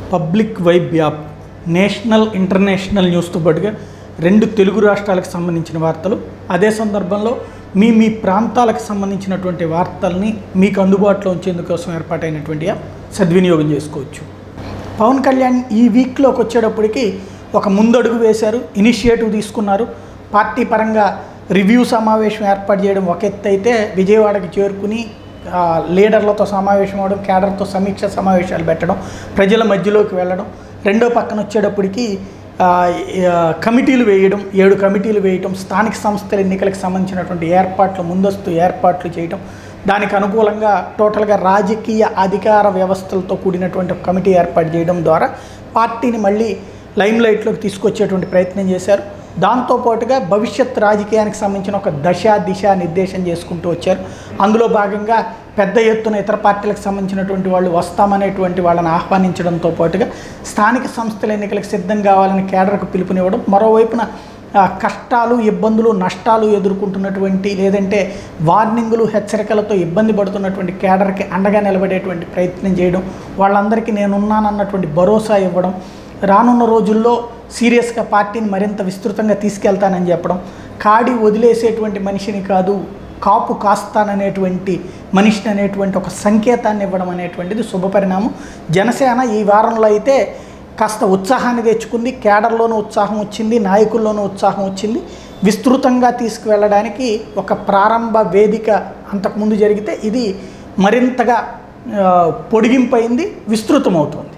public vibe app national international న్యూస్తో పాటుగా రెండు తెలుగు రాష్ట్రాలకు సంబంధించిన వార్తలు అదే సందర్భంలో మీ మీ ప్రాంతాలకు సంబంధించినటువంటి వార్తల్ని మీకు అందుబాటులో ఉంచేందుకోసం ఏర్పాటైనటువంటి యాప్ సద్వినియోగం చేసుకోవచ్చు పవన్ కళ్యాణ్ ఈ వీక్లోకి వచ్చేటప్పటికి ఒక ముందడుగు వేశారు ఇనిషియేటివ్ తీసుకున్నారు పార్టీ పరంగా రివ్యూ సమావేశం ఏర్పాటు చేయడం ఒక ఎత్తు అయితే విజయవాడకి చేరుకుని ఆ, లీడర్లతో సమావేశం అవడం కేడర్తో సమీక్ష సమావేశాలు పెట్టడం ప్రజల మధ్యలోకి వెళ్ళడం రెండో పక్కన వచ్చేటప్పటికి ఆ, ఆ, కమిటీలు వేయడం ఏడు కమిటీలు వేయడం స్థానిక సంస్థల ఎన్నికలకు సంబంధించినటువంటి ఏర్పాట్లు ముందస్తు ఏర్పాట్లు చేయడం దానికి అనుకూలంగా టోటల్గా రాజకీయ అధికార వ్యవస్థలతో కూడినటువంటి ఒక కమిటీ ఏర్పాటు చేయడం ద్వారా పార్టీని మళ్ళీ లైమ్ లైట్లోకి తీసుకొచ్చేటువంటి ప్రయత్నం చేశారు దాంతోపాటుగా భవిష్యత్ రాజకీయానికి సంబంధించిన ఒక దశ దిశ నిర్దేశం చేసుకుంటూ వచ్చారు అందులో భాగంగా పెద్ద ఎత్తున ఇతర పార్టీలకు సంబంధించినటువంటి వాళ్ళు వస్తామనేటువంటి వాళ్ళని ఆహ్వానించడంతో పాటుగా స్థానిక సంస్థల ఎన్నికలకు సిద్ధం కావాలని కేడర్కు పిలుపునివ్వడం మరోవైపున ఆ, కష్టాలు ఇబ్బందులు నష్టాలు ఎదుర్కొంటున్నటువంటి లేదంటే వార్నింగులు హెచ్చరికలతో ఇబ్బంది పడుతున్నటువంటి కేడర్కి అండగా నిలబడేటువంటి ప్రయత్నం చేయడం వాళ్ళందరికీ నేనున్నానన్నటువంటి భరోసా ఇవ్వడం రానున్న రోజుల్లో సీరియస్గా పార్టీని మరింత విస్తృతంగా తీసుకెళ్తానని చెప్పడం కాడి వదిలేసేటువంటి మనిషిని కాదు కాపు కాస్తాననేటువంటి మనిషిని అనేటువంటి ఒక సంకేతాన్ని ఇవ్వడం అనేటువంటిది శుభపరిణామం జనసేన ఈ వారంలో అయితే కాస్త ఉత్సాహాన్ని తెచ్చుకుంది కేడర్లోనూ ఉత్సాహం వచ్చింది నాయకుల్లోనూ ఉత్సాహం వచ్చింది విస్తృతంగా తీసుకువెళ్ళడానికి ఒక ప్రారంభ వేదిక అంతకుముందు జరిగితే ఇది మరింతగా ఆ, పొడిగింపైంది విస్తృతమవుతుంది